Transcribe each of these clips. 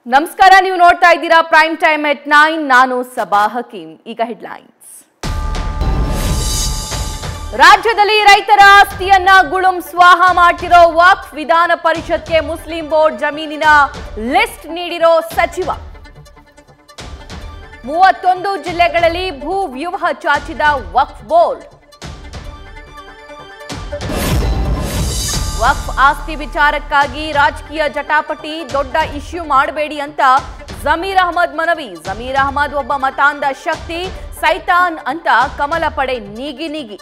ನಮಸ್ಕಾರ ನೀವು ನೋಡ್ತಾ ಇದ್ದೀರಾ ಪ್ರೈಮ್ ಟೈಮ್ ಎಟ್ ನೈನ್ ನಾನು ಸಬಾ ಹಕೀಂ ಈಗ ಹೆಡ್ಲೈನ್ಸ್ ರಾಜ್ಯದಲ್ಲಿ ರೈತರ ಆಸ್ತಿಯನ್ನ ಗುಳುಂ ಸ್ವಾಹ ಮಾಡ್ತಿರೋ ವಕ್ಫ್ ವಿಧಾನ ಪರಿಷತ್ಗೆ ಮುಸ್ಲಿಂ ಬೋರ್ಡ್ ಜಮೀನಿನ ಲಿಸ್ಟ್ ನೀಡಿರೋ ಸಚಿವ ಮೂವತ್ತೊಂದು ಜಿಲ್ಲೆಗಳಲ್ಲಿ ಭೂ ವ್ಯೂಹ ಚಾಚಿದ ವಕ್ಫ್ ಬೋರ್ಡ್ ವಕ್ಫ್ ಆಸ್ತಿ ವಿಚಾರಕ್ಕಾಗಿ ರಾಜಕೀಯ ಜಟಾಪಟಿ ದೊಡ್ಡ ಇಶ್ಯೂ ಮಾಡಬೇಡಿ ಅಂತ ಜಮೀರ್ ಅಹಮದ್ ಮನವಿ ಜಮೀರ್ ಅಹಮದ್ ಒಬ್ಬ ಮತಾಂಧ ಶಕ್ತಿ ಸೈತಾನ್ ಅಂತ ಕಮಲ ಪಡೆ ನೀಗಿ ನೀಗಿ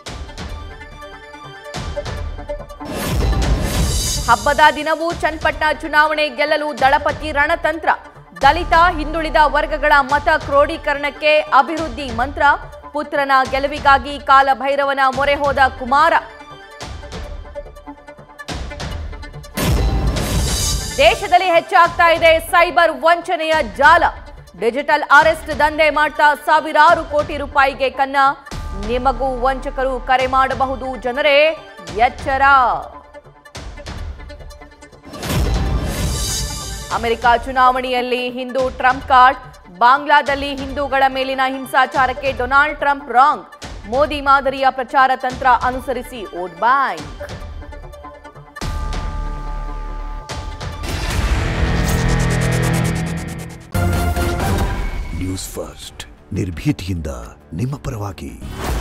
ಹಬ್ಬದ ದಿನವೂ ಚನ್ನಪಟ್ಟಣ ಚುನಾವಣೆ ಗೆಲ್ಲಲು ದಳಪತಿ ರಣತಂತ್ರ ದಲಿತ ಹಿಂದುಳಿದ ವರ್ಗಗಳ ಮತ ಕ್ರೋಢೀಕರಣಕ್ಕೆ ಅಭಿವೃದ್ಧಿ ಮಂತ್ರ ಪುತ್ರನ ಗೆಲುವಿಗಾಗಿ ಕಾಲಭೈರವನ ಮೊರೆ ಹೋದ ಕುಮಾರ ದೇಶದಲ್ಲಿ ಹೆಚ್ಚಾಗ್ತಾ ಇದೆ ಸೈಬರ್ ವಂಚನೆಯ ಜಾಲ ಡಿಜಿಟಲ್ ಅರೆಸ್ಟ್ ದಂಧೆ ಮಾಡ್ತಾ ಸಾವಿರಾರು ಕೋಟಿ ರೂಪಾಯಿಗೆ ಕನ್ನ ನಿಮಗೂ ವಂಚಕರು ಕರೆ ಮಾಡಬಹುದು ಜನರೇ ಎಚ್ಚರ ಅಮೆರಿಕ ಚುನಾವಣೆಯಲ್ಲಿ ಹಿಂದೂ ಟ್ರಂಪ್ ಕಾರ್ಡ್ ಬಾಂಗ್ಲಾದಲ್ಲಿ ಹಿಂದೂಗಳ ಮೇಲಿನ ಹಿಂಸಾಚಾರಕ್ಕೆ ಡೊನಾಲ್ಡ್ ಟ್ರಂಪ್ ರಾಂಗ್ ಮೋದಿ ಮಾದರಿಯ ಪ್ರಚಾರ ತಂತ್ರ ಅನುಸರಿಸಿ ವೋಟ್ ಬ್ಯಾಂಕ್ ನ್ಯೂಸ್ ಫಸ್ಟ್ ನಿರ್ಭೀತಿಯಿಂದ ನಿಮ್ಮ ಪರವಾಗಿ